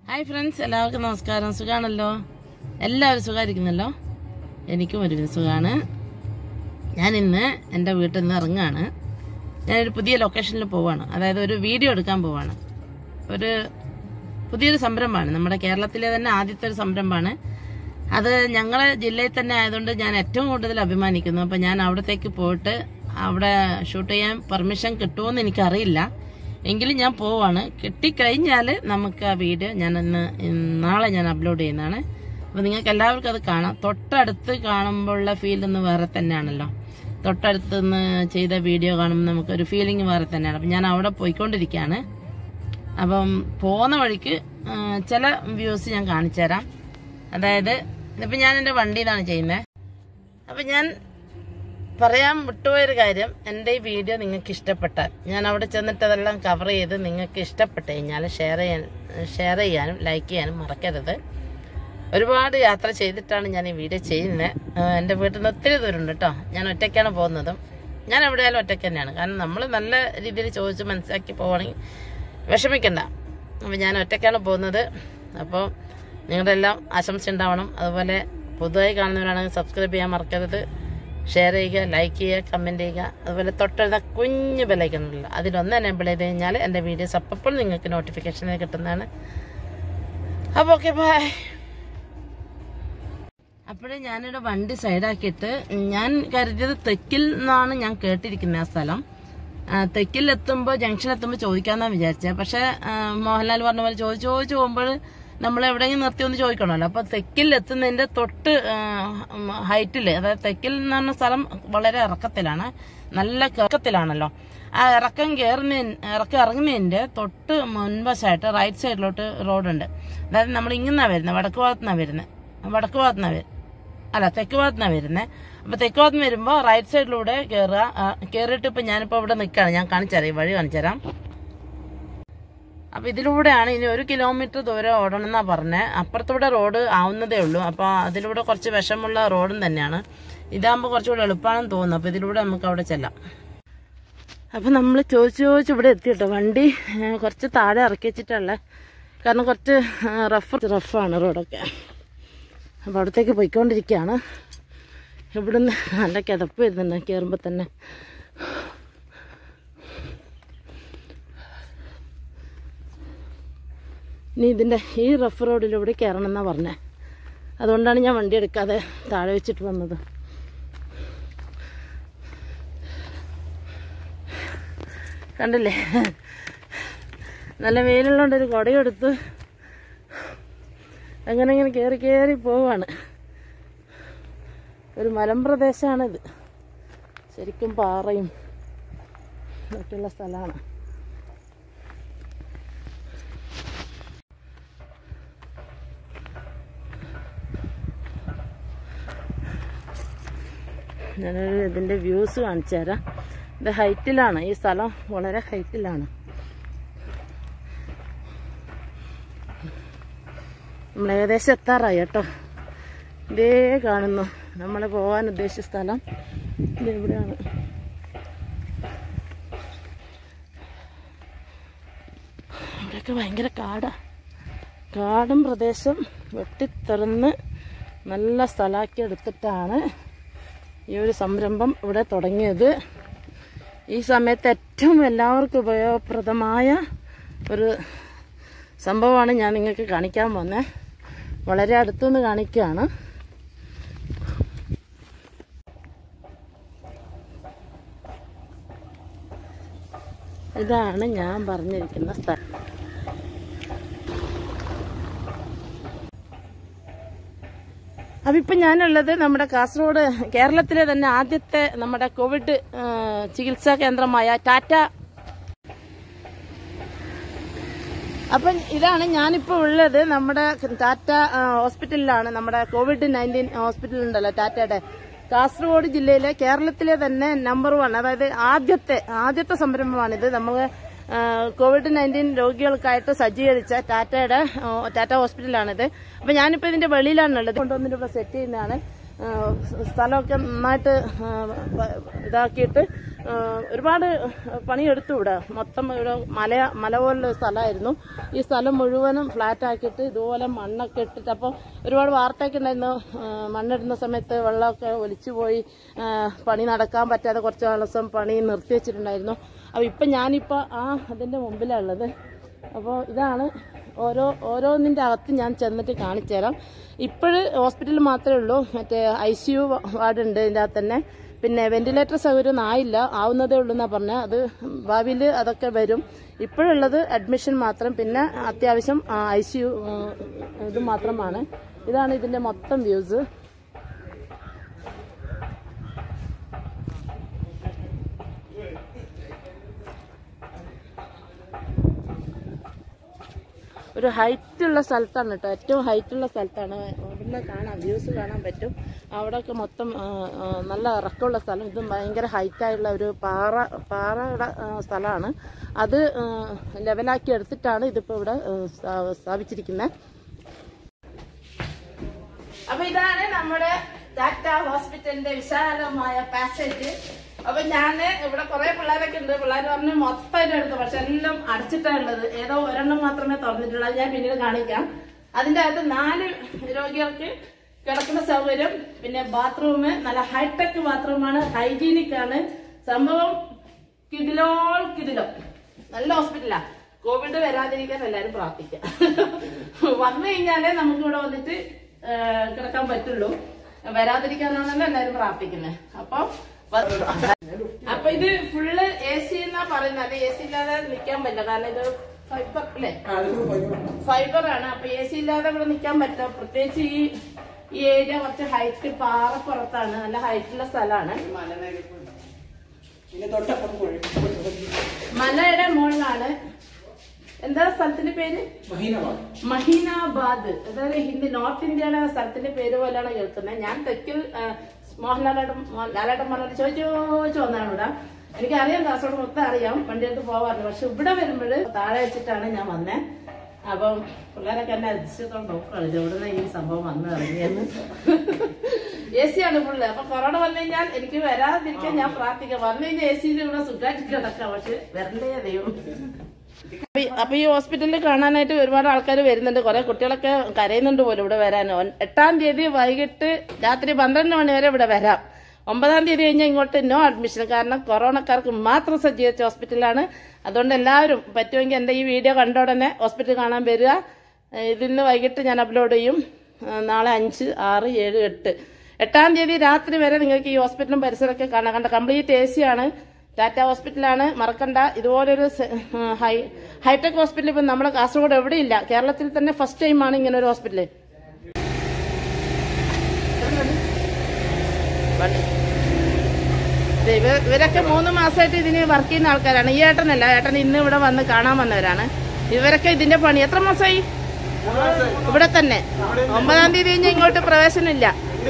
hi friends എല്ലാവർക്കും നമസ്കാരം സുഖാണല്ലോ എല്ലാവരും സുഖമായിരിക്കുന്നല്ലോ എനിക്കും ഒരു സുഖമാണ് ഞാൻ ഇന്ന് എൻ്റെ വീട്ടിൽ നിന്ന് ഇറങ്ങുകയാണ് ഞാനൊരു പുതിയ ലൊക്കേഷനിൽ പോവാണ് അതായത് ഒരു വീഡിയോ എടുക്കാൻ പോവാണ് ഒരു പുതിയൊരു സംരംഭമാണ് നമ്മുടെ കേരളത്തിലെ തന്നെ ആദ്യത്തെ ഒരു സംരംഭമാണ് അത് ഞങ്ങളെ ജില്ലയിൽ തന്നെ ആയതുകൊണ്ട് ഞാൻ ഏറ്റവും കൂടുതൽ അഭിമാനിക്കുന്നു അപ്പം ഞാൻ അവിടത്തേക്ക് പോയിട്ട് അവിടെ ഷൂട്ട് ചെയ്യാൻ പെർമിഷൻ കിട്ടുമോയെന്ന് എനിക്കറിയില്ല എങ്കിലും ഞാൻ പോവാണ് കിട്ടിക്കഴിഞ്ഞാൽ നമുക്ക് ആ വീഡിയോ ഞാൻ ഇന്ന് നാളെ ഞാൻ അപ്ലോഡ് ചെയ്യുന്നതാണ് അപ്പോൾ നിങ്ങൾക്ക് എല്ലാവർക്കും അത് കാണാം തൊട്ടടുത്ത് കാണുമ്പോഴുള്ള ഫീൽ ഒന്ന് വേറെ തന്നെയാണല്ലോ തൊട്ടടുത്ത് നിന്ന് ചെയ്ത വീഡിയോ കാണുമ്പോൾ നമുക്കൊരു ഫീലിംഗ് വേറെ തന്നെയാണ് അപ്പം ഞാൻ അവിടെ പോയിക്കൊണ്ടിരിക്കുകയാണ് അപ്പം പോകുന്ന വഴിക്ക് ആ, ചില വ്യൂസ് ഞാൻ കാണിച്ചു തരാം അതായത് ഇപ്പം ഞാൻ എൻ്റെ വണ്ടിയിലാണ് ചെയ്യുന്നത് അപ്പം ഞാൻ പറയാൻ വിട്ടുപോയൊരു കാര്യം എൻ്റെ ഈ വീഡിയോ നിങ്ങൾക്ക് ഇഷ്ടപ്പെട്ടാൽ ഞാൻ അവിടെ ചെന്നിട്ട് അതെല്ലാം കവർ ചെയ്ത് നിങ്ങൾക്ക് ഇഷ്ടപ്പെട്ട് കഴിഞ്ഞാൽ ഷെയർ ചെയ്യാൻ ഷെയർ ചെയ്യാനും ലൈക്ക് ചെയ്യാനും മറക്കരുത് ഒരുപാട് യാത്ര ചെയ്തിട്ടാണ് ഞാൻ ഈ വീഡിയോ ചെയ്യുന്നത് എൻ്റെ വീട്ടിൽ നിന്ന് ഒത്തിരി ദൂരമുണ്ട് കേട്ടോ ഞാൻ ഒറ്റയ്ക്കാണ് പോകുന്നതും ഞാൻ എവിടെയായാലും ഒറ്റയ്ക്ക് തന്നെയാണ് കാരണം നമ്മൾ നല്ല രീതിയിൽ ചോദിച്ച് മനസ്സിലാക്കി പോവുകയാണെങ്കിൽ വിഷമിക്കണ്ട അപ്പോൾ ഞാൻ ഒറ്റയ്ക്കാണ് പോകുന്നത് അപ്പോൾ നിങ്ങളുടെ എല്ലാം ആശംസ ഉണ്ടാവണം അതുപോലെ പുതുതായി കാണുന്നവരാണെങ്കിൽ സബ്സ്ക്രൈബ് ചെയ്യാൻ മറക്കരുത് ഷെയർ ചെയ്യുക ലൈക്ക് ചെയ്യുക കമൻറ്റ് ചെയ്യുക അതുപോലെ തൊട്ടെഴുന്ന കുഞ്ഞ് ബെലൈക്കണുണ്ടല്ലോ അതിലൊന്ന് എനേബിൾ ചെയ്ത് കഴിഞ്ഞാൽ എൻ്റെ വീഡിയോസ് അപ്പോൾ നിങ്ങൾക്ക് നോട്ടിഫിക്കേഷൻ കിട്ടുന്നതാണ് അപ്പോൾ ഓക്കെ ബൈ അപ്പോഴേ ഞാനിവിടെ വണ്ടി സൈഡാക്കിയിട്ട് ഞാൻ കരുതിയത് തെക്കിൽ നിന്നാണ് ഞാൻ കേട്ടിരിക്കുന്നത് ആ സ്ഥലം ആ, തെക്കിൽ എത്തുമ്പോൾ ജംഗ്ഷൻ എത്തുമ്പോൾ ചോദിക്കാമെന്നാണ് വിചാരിച്ചത് പക്ഷേ ആ, മോഹൻലാൽ പറഞ്ഞ പോലെ ചോദിച്ച് ചോദിച്ച് പോകുമ്പോൾ നമ്മൾ എവിടെയെങ്കിലും നിർത്തി ഒന്ന് ചോദിക്കണമല്ലോ അപ്പോൾ തെക്കിൽ എത്തുന്നതിൻ്റെ തൊട്ട് ഹൈറ്റിൽ അതായത് തെക്കിൽ എന്ന് പറഞ്ഞ സ്ഥലം വളരെ ഇറക്കത്തിലാണ് നല്ല ഇറക്കത്തിലാണല്ലോ ആ ഇറക്കം കയറുന്ന ഇറക്കം ഇറങ്ങുന്നതിൻ്റെ തൊട്ട് മുൻവശമായിട്ട് റൈറ്റ് സൈഡിലോട്ട് റോഡുണ്ട് അതായത് നമ്മൾ ഇങ്ങനെയാണ് വരുന്നത് വടക്ക് ഭാഗത്തുനിന്നാണ് വരുന്നത് വടക്ക് ഭാഗത്തുനിന്നാണ് വരുന്നത് അല്ല തെക്ക് ഭാഗത്തുനിന്നാണ് വരുന്നത് അപ്പൊ തെക്ക് ഭാഗത്ത് വരുമ്പോൾ റൈറ്റ് സൈഡിലൂടെ കയറുക ആ, കയറിയിട്ട് ഇപ്പൊ ഞാനിപ്പോ ഇവിടെ നിൽക്കുകയാണ് ഞാൻ കാണിച്ചുതരാം ഈ വഴി കാണിച്ചുതരാം അപ്പൊ ഇതിലൂടെയാണ് ഇനി ഒരു കിലോമീറ്റർ ദൂരം ഓടണം എന്നാ പറഞ്ഞത് അപ്പുറത്തൂടെ റോഡ് ആവുന്നതേ ഉള്ളൂ അപ്പൊ അതിലൂടെ കുറച്ച് വിഷമുള്ള റോഡും തന്നെയാണ് ഇതാകുമ്പോൾ കുറച്ചുകൂടെ എളുപ്പമാണെന്ന് തോന്നുന്നു അപ്പൊ ഇതിലൂടെ നമുക്ക് അവിടെ ചെല്ലാം അപ്പൊ നമ്മൾ ചോദിച്ചു ചോദിച്ച് ഇവിടെ എത്തിയിട്ടോ വണ്ടി ഏ, കുറച്ച് താഴെ ഇറക്കി വെച്ചിട്ടുള്ള കാരണം കുറച്ച് റഫ് റഫാണ് റോഡൊക്കെ അപ്പോൾ അവിടത്തേക്ക് പോയിക്കൊണ്ടിരിക്കുകയാണ് ഇവിടുന്ന് നല്ല കിതപ്പ് വരുന്നുണ്ട് കയറുമ്പോൾ തന്നെ ഇനി ഇതിൻ്റെ ഈ റഫ് റോഡിലൂടെ കയറണം എന്നാണ് പറഞ്ഞത് അതുകൊണ്ടാണ് ഞാൻ വണ്ടി എടുക്കാതെ താഴെ വെച്ചിട്ട് വന്നത് കണ്ടില്ലേ നല്ല വെയിലുള്ളതുകൊണ്ട് ഒരു കുടയെടുത്ത് അങ്ങനെ ഇങ്ങനെ കയറി കയറി പോവാണ് ഒരു മലമ്പ്രദേശമാണിത് ശരിക്കും പാറയും ഒക്കെയുള്ള സ്ഥലമാണ് ഞാനൊരു ഇതിൻ്റെ വ്യൂസ് കാണിച്ചു തരാം ഇത് ഹൈറ്റിലാണ് ഈ സ്ഥലം വളരെ ഹൈറ്റിലാണ് നമ്മൾ ഏകദേശം എത്താറായി കേട്ടോ ഇതേ കാണുന്നു നമ്മൾ പോകാൻ ഉദ്ദേശിച്ച സ്ഥലം ഇത് എവിടെയാണ് ഇവിടെയൊക്കെ ഭയങ്കര കാടാ കാടും പ്രദേശം വെട്ടിത്തുറന്ന് നല്ല സ്ഥലമാക്കി എടുത്തിട്ടാണ് ഈ ഒരു സംരംഭം ഇവിടെ തുടങ്ങിയത് ഈ സമയത്ത് ഏറ്റവും എല്ലാവർക്കും ഉപയോഗപ്രദമായ ഒരു സംഭവമാണ് ഞാൻ നിങ്ങൾക്ക് കാണിക്കാൻ പോകുന്നത് വളരെ അടുത്തുനിന്ന് കാണിക്കുകയാണ് ഇതാണ് ഞാൻ പറഞ്ഞിരിക്കുന്ന സ്ഥലം അപ്പം ഇപ്പം ഞാനുള്ളത് നമ്മുടെ കാസർഗോഡ് കേരളത്തിലെ തന്നെ ആദ്യത്തെ നമ്മുടെ കോവിഡ് ആ, ചികിത്സാ കേന്ദ്രമായ ടാറ്റ അപ്പം ഇതാണ് ഞാനിപ്പോൾ ഉള്ളത് നമ്മുടെ ടാറ്റ ആ, ഹോസ്പിറ്റലിലാണ് നമ്മുടെ കോവിഡ് നയൻറ്റീൻ ഹോസ്പിറ്റൽ ഉണ്ടല്ലോ ടാറ്റയുടെ കാസർഗോഡ് ജില്ലയിലെ കേരളത്തിലെ തന്നെ നമ്പർ വൺ അതായത് ആദ്യത്തെ ആദ്യത്തെ സംരംഭമാണിത് നമുക്ക് ആ, കോവിഡ് നയൻറ്റീൻ രോഗികൾക്കായിട്ട് സജ്ജീകരിച്ച ടാറ്റയുടെ ആ, ടാറ്റ ഹോസ്പിറ്റലാണിത് അപ്പം ഞാനിപ്പോൾ ഇതിന്റെ വെളിയിലാണുള്ളത് കൊണ്ടുവന്നിട്ട് ഇപ്പോൾ സെറ്റ് ചെയ്യുന്നതാണ് ആ, സ്ഥലമൊക്കെ നന്നായിട്ട് ആ, വ- ഇതാക്കിയിട്ട് ആ, ഒരുപാട് പണിയെടുത്തു ഇവിടെ മൊത്തം ഇവിടെ മല മല പോലുള്ള സ്ഥലമായിരുന്നു ഈ സ്ഥലം മുഴുവനും ഫ്ലാറ്റ് ആക്കിയിട്ട് ഇതുപോലെ മണ്ണൊക്കെ ഇട്ടിട്ട് അപ്പോൾ ഒരുപാട് വാർത്തയൊക്കെ ഉണ്ടായിരുന്നു ആ, മണ്ണിടുന്ന സമയത്ത് വെള്ളമൊക്കെ ഒലിച്ചു പോയി ആ, പണി നടക്കാൻ പറ്റാതെ കുറച്ച് ദിവസം പണി നിർത്തി വെച്ചിട്ടുണ്ടായിരുന്നു അപ്പോൾ ഇപ്പം ഞാനിപ്പോൾ ആ അതിൻ്റെ മുമ്പിലുള്ളത് അപ്പോൾ ഇതാണ് ഓരോ ഓരോന്നിൻ്റെ അകത്ത് ഞാൻ ചെന്നിട്ട് കാണിച്ചു തരാം ഇപ്പോഴ് ഹോസ്പിറ്റലിൽ മാത്രമേ ഉള്ളൂ മറ്റേ ഐ സി യു വാർഡ് ഉണ്ട് ഇതിൻ്റെ അകത്ത് തന്നെ പിന്നെ വെന്റിലേറ്റർ സൗകര്യം ഒന്നും ആയില്ല ആവുന്നതേ ഉള്ളൂ എന്നാ പറഞ്ഞത് അത് ഭാവിയിൽ അതൊക്കെ വരും ഇപ്പോഴുള്ളത് അഡ്മിഷൻ മാത്രം പിന്നെ അത്യാവശ്യം ഐ സി യു ഇത് മാത്രമാണ് ഇതാണ് ഇതിന്റെ മൊത്തം വ്യൂസ് ഒരു ഹൈറ്റ് ഉള്ള സ്ഥലത്താണ് കേട്ടോ ഏറ്റവും ഹൈറ്റ് ഉള്ള സ്ഥലത്താണ് ഇവിടുന്ന് കാണാം വ്യൂസ് കാണാൻ പറ്റും അവിടെയൊക്കെ മൊത്തം ആ, ആ, നല്ല ഇറക്കമുള്ള സ്ഥലം ഇതും ഭയങ്കര ഹൈറ്റായുള്ള ഒരു പാറ പാറയുടെ ആ, സ്ഥലമാണ് അത് ആ, ലെവലാക്കി എടുത്തിട്ടാണ് ഇതിപ്പോൾ ഇവിടെ ആ, സ്ഥാ- സ്ഥാപിച്ചിരിക്കുന്നത് അപ്പൊ ഇതാണ് നമ്മുടെ ടാറ്റ ഹോസ്പിറ്റലിന്റെ വിശാലമായ പാസേജ് അപ്പൊ ഞാന് ഇവിടെ കുറെ പിള്ളേരൊക്കെ ഉണ്ട് പിള്ളേർ പറഞ്ഞ് മൊത്തമായിട്ട് എടുത്തു പക്ഷെ എല്ലാം അടച്ചിട്ടാണ് ഉള്ളത് ഏതോ ഒരെണ്ണം മാത്രമേ തുറന്നിട്ടുള്ളൂ അത് ഞാൻ പിന്നീട് കാണിക്കാം അതിന്റെ അകത്ത് നാല് രോഗികൾക്ക് കിടക്കുന്ന സൗകര്യം പിന്നെ ബാത്റൂം നല്ല ഹൈടെക് ബാത്റൂമാണ് ഹൈജീനിക് ആണ് സംഭവം കിടിലോൾ കിടിലോ നല്ല ഹോസ്പിറ്റലാ കോവിഡ് വരാതിരിക്കാൻ എല്ലാരും പ്രാർത്ഥിക്കാം വന്നു കഴിഞ്ഞാലേ നമുക്ക് ഇവിടെ വന്നിട്ട് ആ, കിടക്കാൻ പറ്റുള്ളൂ വരാതിരിക്കാനാണല്ലോ എല്ലാരും പ്രാർത്ഥിക്കുന്നത് അപ്പൊ വ- അപ്പൊ ഇത് ഫുള്ള് എ സി എന്നാ പറയുന്നത് അത് എ സി ഇല്ലാതെ നിൽക്കാൻ പറ്റില്ല കാരണം ഇത് ഫൈബർ അല്ലേ ഫൈബർ ആണ് അപ്പൊ എ സി ഇല്ലാതെ ഇവിടെ നിൽക്കാൻ പറ്റില്ല പ്രത്യേകിച്ച് ഈ ഈ ഏരിയ കുറച്ച് ഹൈറ്റ് പാറപ്പുറത്താണ് നല്ല ഹൈറ്റുള്ള സ്ഥലമാണ് പിന്നെ തൊട്ടപ്പുറം പുഴ മലയുടെ മുകളിലാണ് എന്താ സ്ഥലത്തിന്റെ പേര് മഹീനവാദ് മഹീനാബാദ് അതായത് ഹിന്ദി നോർത്ത് ഇന്ത്യയുടെ സ്ഥലത്തിന്റെ പേര് പോലെയാണ് കേൾക്കുന്നത് ഞാൻ തെക്കിൽ ആ, മോഹൻലാലേട്ടൻ മോ- ലാലേട്ടൻ മോഹൻലാൽ ചോദിച്ചു ചോദിച്ചു വന്നാണ് ഇവിടെ എനിക്കറിയാം കാസർഗോഡ് മൊത്തം അറിയാം വണ്ടിയെടുത്ത് പോവാറുണ്ട് പക്ഷെ ഇവിടെ വരുമ്പോൾ താഴെ വെച്ചിട്ടാണ് ഞാൻ വന്നേ അപ്പം പിള്ളേരൊക്കെ എന്നെ അതിശയത്തോടെ നോക്കുകയാണ് ഇത് എവിടുന്ന ഈ സംഭവം വന്ന് ഇറങ്ങിയെന്ന് എ സി ആണ് ഫുള്ള് അപ്പൊ കൊറോണ വന്നു കഴിഞ്ഞാൽ എനിക്ക് വരാതിരിക്കാൻ ഞാൻ പ്രാർത്ഥിക്കാം വന്നു കഴിഞ്ഞാൽ എ സിയിൽ ഇവിടെ സുഖമായിട്ട് കിടക്കാം പക്ഷെ വരണ്ടേ ദൈവം അപ്പൊ ഈ- അപ്പൊ ഈ ഹോസ്പിറ്റലിൽ കാണാനായിട്ട് ഒരുപാട് ആൾക്കാർ വരുന്നുണ്ട് കുറെ കുട്ടികളൊക്കെ കരയുന്നുണ്ട് പോലും ഇവിടെ വരാൻ ഒൻ- എട്ടാം തീയതി വൈകിട്ട് രാത്രി പന്ത്രണ്ട് മണി വരെ ഇവിടെ വരാം ഒമ്പതാം തീയതി കഴിഞ്ഞാൽ ഇങ്ങോട്ട് നോ അഡ്മിഷൻ കാരണം കൊറോണക്കാർക്ക് മാത്രം സജ്ജീകരിച്ച ഹോസ്പിറ്റലാണ് അതുകൊണ്ട് എല്ലാവരും പറ്റുമെങ്കിൽ എൻ്റെ ഈ വീഡിയോ കണ്ട ഉടനെ ഹോസ്പിറ്റൽ കാണാൻ വരിക ഏഹ് ഇതിന്ന് വൈകിട്ട് ഞാൻ അപ്ലോഡ് ചെയ്യും ഏഹ് നാളെ അഞ്ച് ആറ് ഏഴ് എട്ട് എട്ടാം തീയതി രാത്രി വരെ നിങ്ങൾക്ക് ഈ ഹോസ്പിറ്റലും പരിസരമൊക്കെ കാണാം കണ്ട കംപ്ലീറ്റ് എ സി ആണ് ടാറ്റ ഹോസ്പിറ്റലാണ് മറക്കണ്ട ഇതുപോലൊരു സെ- ആ, ഹൈ ഹൈടെക് ഹോസ്പിറ്റൽ ഇപ്പം നമ്മുടെ കാസർഗോഡ് എവിടെയില്ല കേരളത്തിൽ തന്നെ ഫസ്റ്റ് ടൈമാണ് ഇങ്ങനെ ഒരു ഹോസ്പിറ്റൽ ഇവരൊക്കെ മൂന്ന് മാസമായിട്ട് ഇതിന് വർക്ക് ചെയ്യുന്ന ആൾക്കാരാണ് ഈ ഏട്ടനല്ല ഏട്ടൻ ഇന്ന് ഇവിടെ വന്ന് കാണാൻ വന്നവരാണ് ഇവരൊക്കെ ഇതിന്റെ പണി എത്ര മാസമായി ഇവിടെ തന്നെ ഒമ്പതാം തീയതി കഴിഞ്ഞാൽ ഇങ്ങോട്ട് പ്രവേശനമില്ല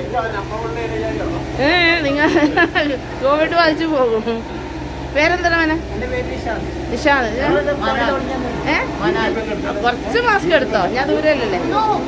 ഏ നിങ്ങൾ കോവിഡ് ബാധിച്ചു പോകും പേരെന്താണ് മോനെ എന്റെ പേര് നിഷാന്ത് നിഷാദ് ഏ കുറച്ച് മാസ്ക് എടുത്തോ ഞാൻ ദൂരല്ലേ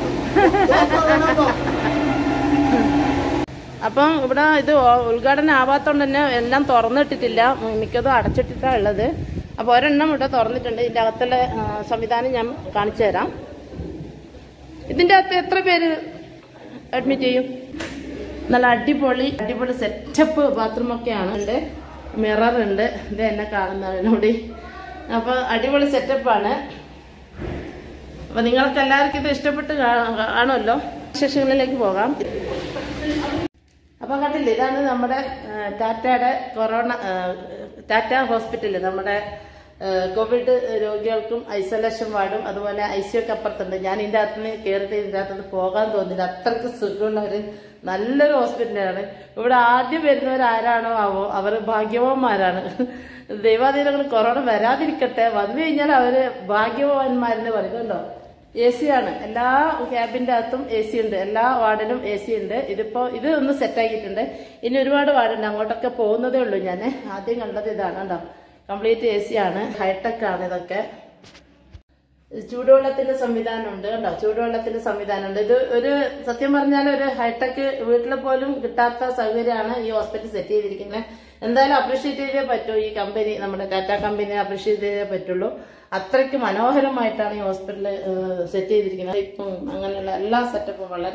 അപ്പം ഇവിടെ ഇത് ഓ- ഉദ്ഘാടനം ആവാത്തോണ്ട് തന്നെ എല്ലാം തുറന്നിട്ടിട്ടില്ല മിക്കതും അടച്ചിട്ടിട്ടാണ് ഉള്ളത് അപ്പോൾ ഒരെണ്ണം ഇവിടെ തുറന്നിട്ടുണ്ട് ഇതിൻ്റെ അകത്തുള്ള ആ, സംവിധാനം ഞാൻ കാണിച്ചു തരാം ഇതിൻ്റെ അകത്ത് എത്ര പേര് അഡ്മിറ്റ് ചെയ്യും നല്ല അടിപൊളി അടിപൊളി സെറ്റപ്പ് ബാത്റൂമൊക്കെയാണ് ഉണ്ട് മിറർ ഉണ്ട് ഇത് എന്നെ കാണുന്നവനോട് അപ്പോൾ അടിപൊളി സെറ്റപ്പാണ് അപ്പോൾ നിങ്ങൾക്ക് എല്ലാവർക്കും ഇത് ഇഷ്ടപ്പെട്ട് കാ- കാണുമല്ലോ വിശേഷങ്ങളിലേക്ക് പോകാം അപ്പോൾ കണ്ടില്ലേ ഇതാണ് നമ്മുടെ ആ, ടാറ്റയുടെ കൊറോണ ആ, ടാറ്റ ഹോസ്പിറ്റൽ നമ്മുടെ ആ, കോവിഡ് രോഗികൾക്കും ഐസൊലേഷൻ വാർഡും അതുപോലെ ഐ സി ഒക്കെ അപ്പുറത്തുണ്ട് ഞാൻ ഇതിൻ്റെ അകത്ത് നിന്ന് കയറിയിട്ട് ഇതിൻ്റെ അകത്ത് നിന്ന് പോകാൻ തോന്നില്ല അത്രയ്ക്ക് സുഖമുള്ള ഒരു നല്ലൊരു ഹോസ്പിറ്റലാണ് ഇവിടെ ആദ്യം വരുന്നവർ ആരാണോ ആവോ അവർ ഭാഗ്യവാന്മാരാണ് ദൈവാധീനങ്ങൾ കൊറോണ വരാതിരിക്കട്ടെ വന്നു കഴിഞ്ഞാൽ അവര് ഭാഗ്യവാന്മാരെന്ന് പറയുന്നുണ്ടോ എ സി ആണ് എല്ലാ ക്യാബിന്റെ അകത്തും എ സി ഉണ്ട് എല്ലാ വാർഡിലും എ സി ഉണ്ട് ഇതിപ്പോ ഇത് ഒന്ന് സെറ്റ് ആക്കിയിട്ടുണ്ട് ഇനി ഒരുപാട് വാർഡുണ്ട് അങ്ങോട്ടൊക്കെ പോകുന്നതേ ഉള്ളൂ ഞാൻ ആദ്യം കണ്ടത് ഇതാണ് കണ്ടോ കംപ്ലീറ്റ് എ സി ആണ് ഹൈടെക് ആണ് ഇതൊക്കെ ചൂടുവെള്ളത്തിന്റെ സംവിധാനം ഉണ്ട് കണ്ടോ ചൂടുവെള്ളത്തിന്റെ സംവിധാനം ഉണ്ട് ഇത് ഒരു സത്യം പറഞ്ഞാൽ ഒരു ഹൈടെക് വീട്ടിൽ പോലും കിട്ടാത്ത സൗകര്യമാണ് ഈ ഹോസ്പിറ്റൽ സെറ്റ് ചെയ്തിരിക്കുന്നത് എന്തായാലും അപ്രീഷിയേറ്റ് ചെയ്തേ പറ്റൂ ഈ കമ്പനി നമ്മുടെ ടാറ്റ കമ്പനിയെ അപ്രീഷിയേറ്റ് ചെയ്തേ പറ്റുള്ളൂ അത്രയ്ക്ക് മനോഹരമായിട്ടാണ് ഈ ഹോസ്പിറ്റൽ സെറ്റ് ചെയ്തിരിക്കുന്നത് ഇപ്പം അങ്ങനെയുള്ള എല്ലാ സെറ്റപ്പും വളരെ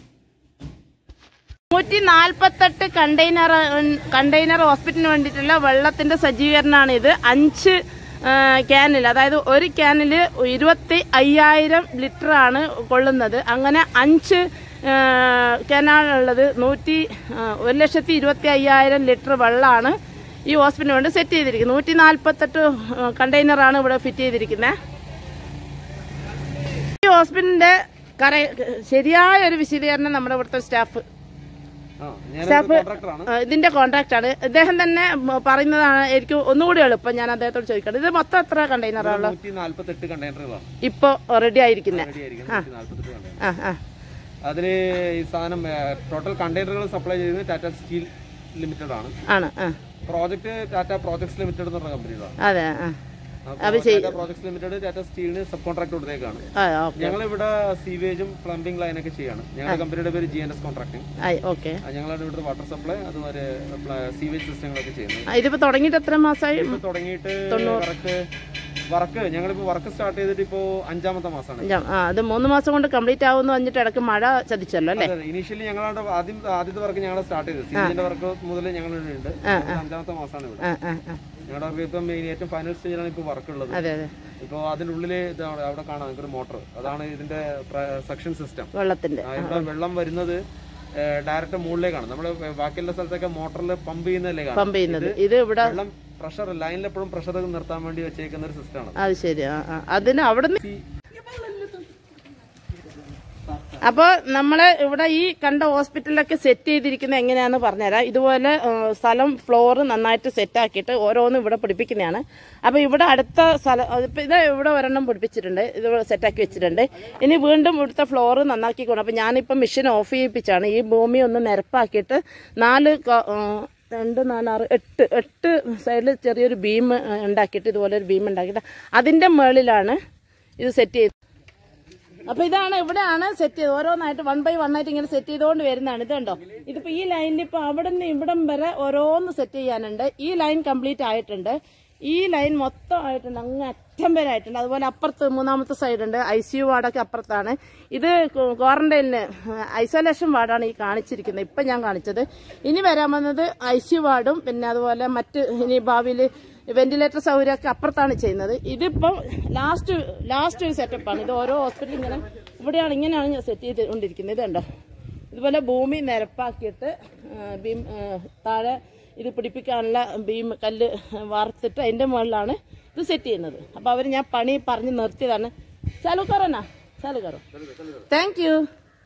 നൂറ്റി നാൽപ്പത്തെട്ട് കണ്ടെയ്നർ കണ്ടെയ്നർ ഹോസ്പിറ്റലിന് വേണ്ടിയിട്ടുള്ള വെള്ളത്തിന്റെ സജ്ജീകരണമാണ് ഇത് അഞ്ച് ക്യാനിൽ അതായത് ഒരു ക്യാനിൽ ഇരുപത്തി അയ്യായിരം ലിറ്റർ ആണ് കൊള്ളുന്നത് അങ്ങനെ അഞ്ച് ക്യാനാണുള്ളത് നൂറ്റി ആ, ഒരു ലക്ഷത്തി ഇരുപത്തി അയ്യായിരം ലിറ്റർ വെള്ളമാണ് ഈ ഹോസ്പിറ്റലിന് വേണ്ടി സെറ്റ് ചെയ്തിരിക്കുന്നത് നൂറ്റി നാൽപ്പത്തെട്ട് കണ്ടെയ്നറാണ് ഇവിടെ ഫിറ്റ് ചെയ്തിരിക്കുന്നത് ഈ ഹോസ്പിറ്റലിന്റെ കറ ശരിയായ ഒരു വിശദീകരണം നമ്മുടെ ഇവിടുത്തെ സ്റ്റാഫ് ആ, ഞാനൊരു സ്റ്റാഫ് കോൺട്രാക്ടറാണ് ആ, ഇതിന്റെ കോൺട്രാക്ട് ആണ് ഇദ്ദേഹം തന്നെ ഉം, പറയുന്നതാണ് എനിക്ക് ഒന്നുകൂടി എളുപ്പം ഞാൻ അദ്ദേഹത്തോട് ചോദിക്കട്ടെ ഇത് മൊത്തം എത്ര കണ്ടെയ്നറാണ് നൂറ്റി നാല്പത്തി എട്ട് കണ്ടെയ്നറുകളാണ് ഇപ്പൊ റെഡി ആയിരിക്കുന്നത് റെഡി ആയിരിക്കുന്നത് നൂറ്റി നാല്പത്തെട്ട് കണ്ടെയ്നർ ആ ആ അതില് ഈ സാധനം ടോട്ടൽ കണ്ടെയ്നറുകൾ സപ്ലൈ ചെയ്യുന്നത് ടാറ്റ സ്റ്റീൽ ലിമിറ്റഡ് ആണ് ആണ് ആ പ്രോജക്റ്റ് ടാറ്റ പ്രോജക്ട്സ് ലിമിറ്റഡ് എന്ന് പറഞ്ഞ കമ്പനികളാണ് അതെ ആ ടാറ്റ പ്രോജക്ട്സ് ലിമിറ്റഡ് ടാറ്റ സ്റ്റീലിന് സബ് കോൺട്രാക്ട് കൊടുത്തേക്കാണ് ആ ഓക്കെ ഞങ്ങൾ ഇവിടെ സീവേജും പ്ലംബിംഗ് ലൈനൊക്കെ ചെയ്യാണ് ഞങ്ങളുടെ കമ്പനിയുടെ പേര് ജി എൻ എസ് കോൺട്രാക്ടിങ് ആയി ഓക്കെ ഞങ്ങളാണ് ഇവിടുത്തെ വാട്ടർ സപ്ലൈ അതുപോലെ സീവേജ് സിസ്റ്റങ്ങളൊക്കെ ചെയ്യുന്നത് ഇതിപ്പോ തുടങ്ങിയിട്ട് എത്ര മാസമായി ഇപ്പൊ തുടങ്ങിയിട്ട് കറക്റ്റ് വർക്ക് ഞങ്ങളിപ്പോ വർക്ക് സ്റ്റാർട്ട് ചെയ്തിട്ട് ഇപ്പോ അഞ്ചാമത്തെ മാസമാണ് അഞ്ചാം ആ അത് മൂന്ന് മാസം കൊണ്ട് കംപ്ലീറ്റ് ആവുമെന്ന് പറഞ്ഞിട്ട് ഇടയ്ക്ക് മഴ ചതിച്ചല്ലോ അല്ലേ ഇനീഷ്യലി ഞങ്ങളുടെ ആദ്യം ആദ്യത്തെ വർക്ക് ഞങ്ങൾ സ്റ്റാർട്ട് ചെയ്തത് സീസണിന്റെ വർക്ക് മുതൽ ഞങ്ങൾ ഇവിടെ ഉണ്ട് അഞ്ചാമത്തെ മാസമാണ് ഇവിടെ ആ ആ ആ ഞങ്ങളുടെ വർക്ക് ഇപ്പം മെയിൻ ഏറ്റവും ഫൈനൽ സ്റ്റേജിലാണ് ഇപ്പോൾ വർക്ക് ഉള്ളത് അതെ അതെ ഇപ്പോൾ അതിൻ്റെ ഉള്ളിൽ ഇതാണ് അവിടെ കാണാം നമുക്കൊരു മോട്ടർ അതാണ് ഇതിന്റെ സക്ഷൻ സിസ്റ്റം വെള്ളത്തിന്റെ ഇവിടെ വെള്ളം വരുന്നത് ഡയറക്റ്റ് മുകളിലേക്കാണ് നമ്മൾ ബാക്കിയുള്ള സ്ഥലത്തൊക്കെ മോട്ടറിൽ പമ്പ് ചെയ്യുന്നതല്ലേ കാണാം പമ്പ് ചെയ്യുന്നത് ഇത് ഇവിടെ വെള്ളം പ്രഷർ ലൈനിൽ എപ്പോഴും പ്രഷർ നിർത്താൻ വേണ്ടി വെച്ചേക്കുന്ന ഒരു സിസ്റ്റമാണ് അത് ശരി ആ ആ അതിന് അവിടെ അപ്പോൾ നമ്മൾ ഇവിടെ ഈ കണ്ട ഹോസ്പിറ്റലിലൊക്കെ സെറ്റ് ചെയ്തിരിക്കുന്നത് എങ്ങനെയാന്ന് പറഞ്ഞുതരാം ഇതുപോലെ ആ, സ്ഥലം ഫ്ലോർ നന്നായിട്ട് സെറ്റ് ആക്കിയിട്ട് ഓരോന്നും ഇവിടെ പിടിപ്പിക്കുന്നതാണ് അപ്പോൾ ഇവിടെ അടുത്ത സ്ഥലം ഇപ്പം ഇത് ഇവിടെ ഒരെണ്ണം പിടിപ്പിച്ചിട്ടുണ്ട് ഇത് സെറ്റാക്കി വെച്ചിട്ടുണ്ട് ഇനി വീണ്ടും ഇവിടുത്തെ ഫ്ലോർ നന്നാക്കി കൊണ്ടു അപ്പോൾ ഞാനിപ്പം മെഷീൻ ഓഫ് ചെയ്യിപ്പിച്ചാണ് ഈ ഭൂമി ഒന്ന് നിരപ്പാക്കിയിട്ട് നാല് ക- ആ, രണ്ട് നാലാറ് എട്ട് എട്ട് സൈഡിൽ ചെറിയൊരു ബീം ഉണ്ടാക്കിയിട്ട് ഇതുപോലെ ഒരു ബീം ഉണ്ടാക്കിയിട്ട് അതിൻ്റെ മുകളിലാണ് ഇത് സെറ്റ് ചെയ്ത് അപ്പൊ ഇതാണ് ഇവിടെയാണ് സെറ്റ് ചെയ്ത് ഓരോന്നായിട്ട് വൺ ബൈ വൺ ആയിട്ട് ഇങ്ങനെ സെറ്റ് ചെയ്തുകൊണ്ട് വരുന്നതാണ് ഇത് കണ്ടോ ഇതിപ്പോ ഈ ലൈനിൽ ഇപ്പൊ അവിടെ നിന്ന് ഇവിടം വരെ ഓരോന്ന് സെറ്റ് ചെയ്യാനുണ്ട് ഈ ലൈൻ കംപ്ലീറ്റ് ആയിട്ടുണ്ട് ഈ ലൈൻ മൊത്തം ആയിട്ടുണ്ട് അങ്ങ് അറ്റം വരെ ആയിട്ടുണ്ട് അതുപോലെ അപ്പുറത്ത് മൂന്നാമത്തെ സൈഡ് ഉണ്ട് ഐ സി യു വാർഡൊക്കെ അപ്പുറത്താണ് ഇത് ക്വാറന്റൈനിന് ഐസൊലേഷൻ വാർഡാണ് ഈ കാണിച്ചിരിക്കുന്നത് ഇപ്പൊ ഞാൻ കാണിച്ചത് ഇനി വരാൻ വന്നത് ഐ സി യു വാർഡും പിന്നെ അതുപോലെ മറ്റ് ഇനി ഭാവിയിൽ വെന്റിലേറ്റർ സൗകര്യമൊക്കെ അപ്പുറത്താണ് ചെയ്യുന്നത് ഇതിപ്പം ലാസ്റ്റ് ലാസ്റ്റ് ഒരു സെറ്റപ്പാണ് ഇത് ഓരോ ഹോസ്പിറ്റലിൽ ഇങ്ങനെ ഇവിടെയാണ് ഇങ്ങനെയാണ് ഞാൻ സെറ്റ് ചെയ്തുകൊണ്ടിരിക്കുന്നത് ഇത് കണ്ടോ ഇതുപോലെ ഭൂമി നിരപ്പാക്കിയിട്ട് ആ, ബീം ആ, താഴെ ഇത് പിടിപ്പിക്കാനുള്ള ബീം കല്ല് വാർത്തിട്ട് അതിൻ്റെ മുകളിലാണ് ഇത് സെറ്റ് ചെയ്യുന്നത് അപ്പോൾ അവർ ഞാൻ പണി പറഞ്ഞ് നിർത്തിയതാണ് ചാലു കറോനാ ചാലു കറോ താങ്ക് യു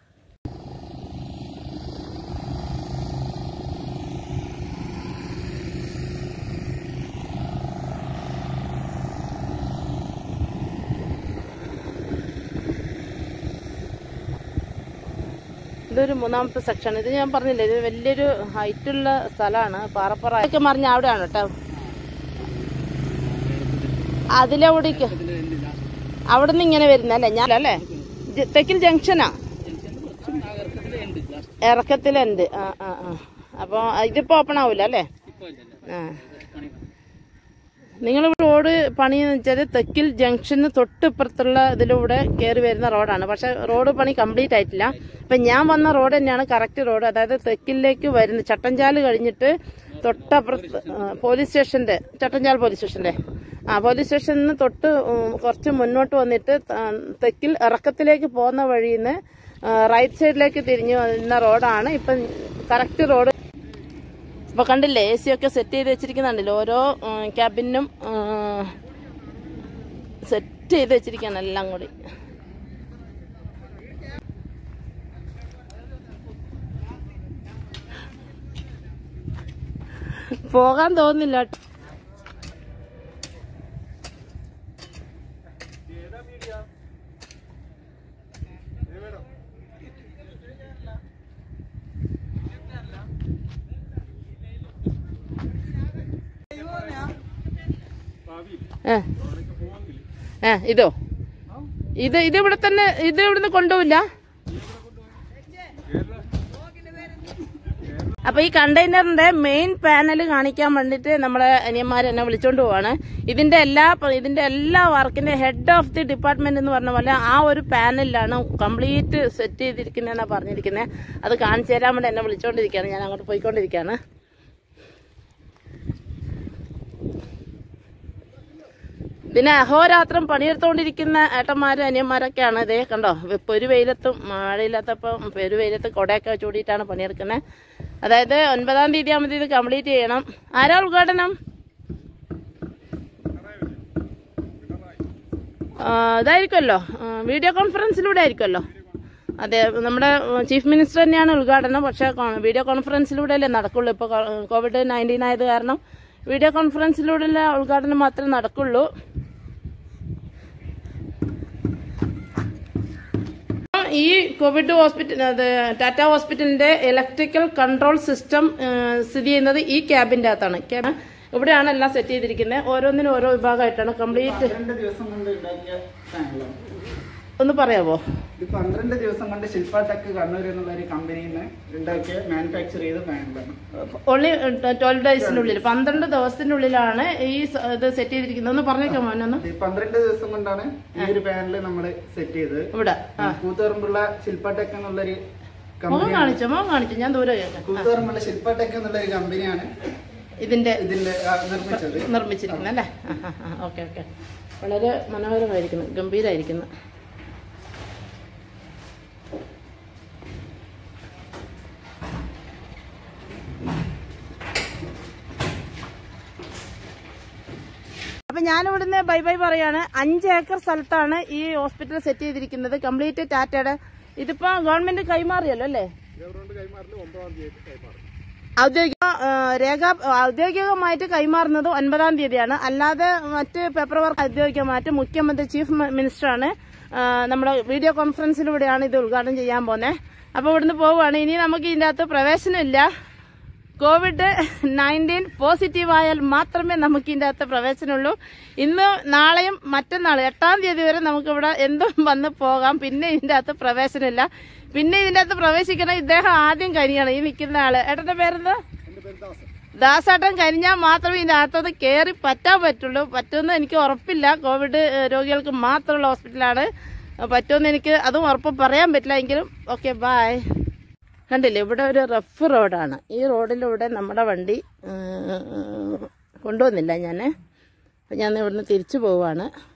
ഇതൊരു മൂന്നാമത്തെ സെക്ഷൻ ഇത് ഞാൻ പറഞ്ഞില്ലേ ഇത് വലിയൊരു ഹൈറ്റുള്ള സ്ഥലമാണ് പാറപ്പുറ ഒക്കെ മറിഞ്ഞ അവിടെയാണ് കേട്ടോ അതിലെവിടേക്ക് അവിടെ നിന്ന് ഇങ്ങനെ വരുന്നല്ലേ ഞാൻ അല്ലേ ജ- തെക്കിൽ ജംഗ്ഷനാ ഇറക്കത്തിലുണ്ട് ആ ആ ആ അപ്പൊ ഇതിപ്പോ ഓപ്പൺ ആവൂല അല്ലേ ആ നിങ്ങൾ റോഡ് പണി എന്ന് വെച്ചാൽ തെക്കിൽ ജംഗ്ഷന് തൊട്ടിപ്പുറത്തുള്ള ഇതിലൂടെ കയറി വരുന്ന റോഡാണ് പക്ഷെ റോഡ് പണി കംപ്ലീറ്റ് ആയിട്ടില്ല അപ്പം ഞാൻ വന്ന റോഡ് തന്നെയാണ് കറക്റ്റ് റോഡ് അതായത് തെക്കിലേക്ക് വരുന്ന ചട്ടഞ്ചാല് കഴിഞ്ഞിട്ട് തൊട്ടപ്പുറത്ത് ആ, പോലീസ് സ്റ്റേഷന്റെ ചട്ടഞ്ചാൽ പോലീസ് സ്റ്റേഷന്റെ ആ പോലീസ് സ്റ്റേഷനിൽ നിന്ന് തൊട്ട് ഉം, കുറച്ച് മുന്നോട്ട് വന്നിട്ട് ത- തെക്കിൽ ഇറക്കത്തിലേക്ക് പോകുന്ന വഴിയിൽ നിന്ന് റൈറ്റ് സൈഡിലേക്ക് തിരിഞ്ഞു വരുന്ന റോഡാണ് ഇപ്പം കറക്റ്റ് റോഡ് ഇപ്പൊ കണ്ടില്ലേ എ സി ഒക്കെ സെറ്റ് ചെയ്ത് വെച്ചിരിക്കുന്നുണ്ടല്ലോ ഓരോ ക്യാബിനും സെറ്റ് ചെയ്ത് വെച്ചിരിക്കുകയാണ് എല്ലാം കൂടി പോകാൻ തോന്നില്ല ഏ ഏ ഇതോ ഇത് ഇത് ഇവിടെ തന്നെ ഇത് ഇവിടുന്ന് കൊണ്ടുപോവില്ല അപ്പൊ ഈ കണ്ടെയ്നറിന്റെ മെയിൻ പാനൽ കാണിക്കാൻ വേണ്ടിട്ട് നമ്മളെ അനിയന്മാർ എന്നെ വിളിച്ചോണ്ട് പോവാണ് ഇതിന്റെ എല്ലാ ഇതിന്റെ എല്ലാ വർക്കിന്റെ ഹെഡ് ഓഫ് ദി ഡിപ്പാർട്ട്മെന്റ് എന്ന് പറഞ്ഞ പോലെ ആ ഒരു പാനലിലാണ് കംപ്ലീറ്റ് സെറ്റ് ചെയ്തിരിക്കുന്നതെന്നാണ് പറഞ്ഞിരിക്കുന്നത് അത് കാണിച്ചു തരാൻ വേണ്ടി എന്നെ വിളിച്ചോണ്ടിരിക്കുകയാണ് ഞാൻ അങ്ങോട്ട് പോയിക്കൊണ്ടിരിക്കുകയാണ് പിന്നെ അഹോരാത്രം പണിയെടുത്തുകൊണ്ടിരിക്കുന്ന ഏട്ടന്മാരും അനിയന്മാരൊക്കെയാണ് ഇതേ കണ്ടോ ഇപ്പൊ ഒരു വെയിലത്തും മഴയില്ലാത്തപ്പം ഒരു വെയിലത്ത് കൊടയൊക്കെ ചൂടിയിട്ടാണ് പണിയെടുക്കുന്നത് അതായത് ഒൻപതാം തീയതി ആകുമ്പോൾ ഇത് കംപ്ലീറ്റ് ചെയ്യണം ആരാ ഉദ്ഘാടനം ആ, ഇതായിരിക്കുമല്ലോ ആ, വീഡിയോ കോൺഫറൻസിലൂടെ ആയിരിക്കുമല്ലോ അതെ നമ്മുടെ ചീഫ് മിനിസ്റ്റർ തന്നെയാണ് ഉദ്ഘാടനം പക്ഷേ കോ- വീഡിയോ കോൺഫറൻസിലൂടെ അല്ലേ നടക്കുള്ളൂ ഇപ്പോൾ കോവിഡ് നയൻറ്റീൻ ആയത് കാരണം വീഡിയോ കോൺഫറൻസിലൂടെ ഉദ്ഘാടനം മാത്രമേ നടക്കുള്ളൂ ഈ കോവിഡ് ഹോസ്പിറ്റൽ അത് ടാറ്റ ഹോസ്പിറ്റലിന്റെ ഇലക്ട്രിക്കൽ കൺട്രോൾ സിസ്റ്റം സ്ഥിതി ചെയ്യുന്നത് ഈ ക്യാബിന്റെ അകത്താണ് ക്യാബ് ഇവിടെയാണ് എല്ലാം സെറ്റ് ചെയ്തിരിക്കുന്നത് ഓരോന്നിനും ഓരോ വിഭാഗമായിട്ടാണ് കംപ്ലീറ്റ് രണ്ട് ദിവസം കൊണ്ട് ഉണ്ടാക്കിയ ഫാനുകളാണ് ഒന്ന് പറയാവോ ഇത് പന്ത്രണ്ട് ദിവസം കൊണ്ട് ശില്പ ടെക് കണ്ണൂർ എന്നുള്ള ഒരു കമ്പനിയിൽ നിന്ന് ഉണ്ടാക്കിയ മാനുഫാക്ചർ ചെയ്ത ഫാനുകളാണ് ഓൺലി ട്വൽവ് ഡേയ്സിനുള്ളിൽ പന്ത്രണ്ട് ദിവസത്തിനുള്ളിലാണ് ഈ സ- ഇത് സെറ്റ് ചെയ്തിരിക്കുന്നത് ഒന്ന് പറഞ്ഞേക്കാം മോനൊന്ന് ഈ പന്ത്രണ്ട് ദിവസം കൊണ്ടാണ് ഈ ഒരു പാനൽ നമ്മൾ സെറ്റ് ചെയ്തത് ഇവിടെ ആ കൂത്തുപറമ്പുള്ള ശില്പ ടെക് എന്നുള്ളൊരു മുഖം കമ്പനി കാണിച്ചോ മുഖം കാണിച്ചോ ഞാൻ ദൂരെ കേൾക്കാം കൂത്തുപറമ്പുള്ള ശില്പ ടെക് എന്നുള്ള ഒരു കമ്പനിയാണ് ഇതിന്റെ ഇതിന്റെ ആ, നിർമ്മിച്ചത് നിർമ്മിച്ചിരിക്കുന്നത് അല്ലേ ഓക്കെ ഓക്കെ വളരെ മനോഹരമായിരിക്കുന്നു ഗംഭീരമായിരിക്കുന്നു അപ്പൊ ഞാൻ ഇവിടുന്ന് ബൈ ബൈ പറയാണ് അഞ്ച് ഏക്കർ സ്ഥലത്താണ് ഈ ഹോസ്പിറ്റൽ സെറ്റ് ചെയ്തിരിക്കുന്നത് കംപ്ലീറ്റ് ടാറ്റയുടെ ഇതിപ്പോ ഗവൺമെന്റ് കൈമാറിയല്ലോ അല്ലേ ഔദ്യോഗിക ആ, രേഖ ഔദ്യോഗികമായിട്ട് കൈമാറുന്നത് ഒൻപതാം തീയതിയാണ് അല്ലാതെ മറ്റ് പേപ്പർ വർക്ക് ഔദ്യോഗികമായിട്ട് മുഖ്യമന്ത്രി ചീഫ് മി- മിനിസ്റ്ററാണ് ആ, നമ്മുടെ വീഡിയോ കോൺഫറൻസിലൂടെയാണ് ഇത് ഉദ്ഘാടനം ചെയ്യാൻ പോകുന്നത് അപ്പോൾ ഇവിടുന്ന് പോവുകയാണ് ഇനി നമുക്ക് ഇതിൻ്റെ അകത്ത് പ്രവേശനമില്ല കോവിഡ് നയൻറ്റീൻ പോസിറ്റീവ് ആയാൽ മാത്രമേ നമുക്ക് ഇതിൻ്റെ അകത്ത് പ്രവേശനമുള്ളൂ ഇന്ന് നാളെയും മറ്റന്നാൾ എട്ടാം തീയതി വരെ നമുക്ക് ഇവിടെ എന്തും വന്ന് പോകാം പിന്നെ ഇതിൻ്റെ അകത്ത് പ്രവേശനമില്ല പിന്നെ ഇതിൻ്റെ അകത്ത് പ്രവേശിക്കണം ഇദ്ദേഹം ആദ്യം കരിയാണ് ഈ നിൽക്കുന്ന ആള് ഏട്ടന്റെ പേരെന്താ ദാസേട്ടൻ കരിഞ്ഞാൽ മാത്രമേ ഇതിൻ്റെ അകത്തത് കയറി പറ്റാൻ പറ്റുള്ളൂ പറ്റുമെന്ന് എനിക്ക് ഉറപ്പില്ല കോവിഡ് ഏഹ്, രോഗികൾക്ക് മാത്രമുള്ള ഹോസ്പിറ്റലാണ് പറ്റുമെന്ന് എനിക്ക് അതും ഉറപ്പ് പറയാൻ പറ്റില്ല എങ്കിലും ഓക്കെ ബായ് കണ്ടില്ലേ ഇവിടെ ഒരു റഫ് റോഡാണ് ഈ റോഡിലൂടെ നമ്മുടെ വണ്ടി ഏഹ്, കൊണ്ടുവന്നില്ല ഞാൻ അപ്പം ഞാൻ ഇവിടുന്ന് തിരിച്ചു പോവാണ്